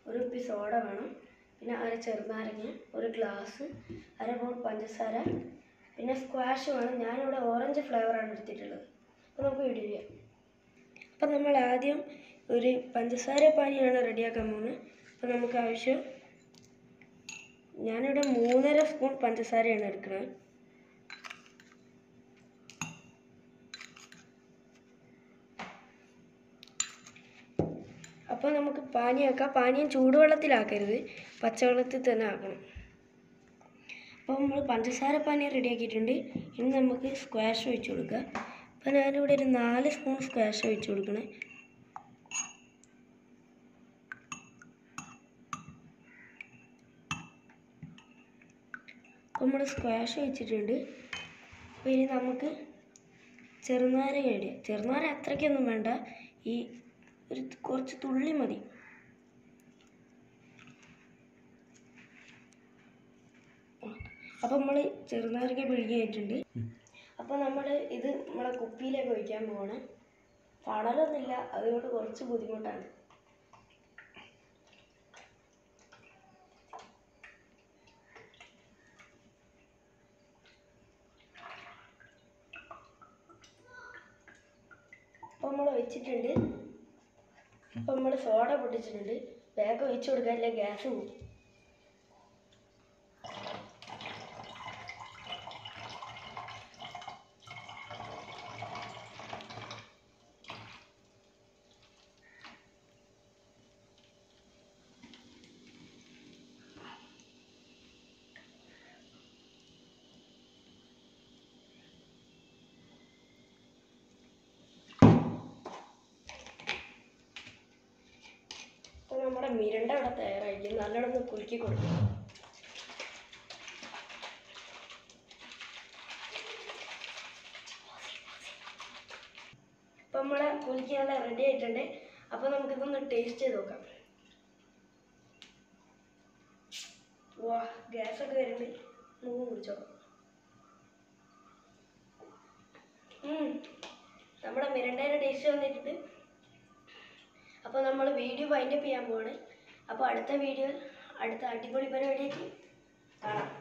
ഒരു കുപ്പി സോഡ വേണം പിന്നെ അര ചെറുനാരങ്ങ ഒരു ഗ്ലാസ് അര ബോൾ പഞ്ചസാര പിന്നെ സ്ക്വാഷ് വേണം ഞാനിവിടെ ഓറഞ്ച് ഫ്ലേവറാണ് എടുത്തിട്ടുള്ളത് അപ്പോൾ നമുക്ക് വീഡിയോ ചെയ്യാം അപ്പം നമ്മൾ ആദ്യം ഒരു പഞ്ചസാര പാനിയാണ് റെഡിയാക്കാൻ പോകുന്നത് അപ്പോൾ നമുക്ക് ആവശ്യം ഞാനിവിടെ മൂന്നര സ്പൂൺ പഞ്ചസാരയാണ് എടുക്കുന്നത് അപ്പോൾ നമുക്ക് പാനിയാക്കാം പാനീയം ചൂടുവെള്ളത്തിലാക്കരുത് പച്ചവെള്ളത്തിൽ തന്നെ ആക്കണം അപ്പോൾ നമ്മൾ പഞ്ചസാര പാനീയം റെഡിയാക്കിയിട്ടുണ്ട് ഇനി നമുക്ക് സ്ക്വാഷ് ഒഴിച്ച് കൊടുക്കുക അപ്പോൾ ഞാനിവിടെ ഒരു നാല് സ്പൂൺ സ്ക്വാഷ് ഒഴിച്ച് കൊടുക്കണേ അപ്പോൾ നമ്മൾ സ്ക്വാഷ് ഒഴിച്ചിട്ടുണ്ട് അപ്പോൾ ഇനി നമുക്ക് ചെറുനാരങ്ങ ഇടുക ചെറുനാരങ്ങ അത്രയ്ക്കൊന്നും വേണ്ട ഈ ഒരു കുറച്ച് തുള്ളി മതി അപ്പോൾ നമ്മൾ ചെറുനാരങ്ങ പിഴുകിയായിട്ടുണ്ട് അപ്പോൾ നമ്മൾ ഇത് നമ്മളെ കുപ്പിയിലേക്ക് ഒഴിക്കാൻ പോവാണ് പടലൊന്നുമില്ല അതുകൊണ്ട് കുറച്ച് ബുദ്ധിമുട്ടാണ് അപ്പോൾ നമ്മൾ ഒഴിച്ചിട്ടുണ്ട് അപ്പോൾ നമ്മൾ സോഡ പൊട്ടിച്ചിട്ടുണ്ട് വേഗം ഒഴിച്ചു കൊടുക്കാൻ അല്ലെ ഗ്യാസ് പോകും അപ്പോൾ നമ്മുടെ മിരണ്ട അവിടെ തയ്യാറായിരിക്കും നല്ലോണം ഒന്ന് കുലുക്കി കൊടുക്കും അപ്പം നമ്മളെ കുലുക്കി നല്ല റെഡി ആയിട്ടുണ്ട് അപ്പോൾ നമുക്കിതൊന്ന് ടേസ്റ്റ് ചെയ്ത് നോക്കാം വാ ഗ്യാസൊക്കെ വരുന്നുണ്ട് നമുക്ക് കുടിച്ചോക്കാം ഉം. നമ്മുടെ മിരണ്ടേൻ്റെ ടേസ്റ്റ് വന്നിട്ടുണ്ട് അപ്പോൾ നമ്മൾ വീഡിയോ വൈൻഡപ്പ് ചെയ്യാൻ പോവാണ് അപ്പോൾ അടുത്ത വീഡിയോ അടുത്ത അടിപൊളി പരിപാടിയായിട്ട് കാണാം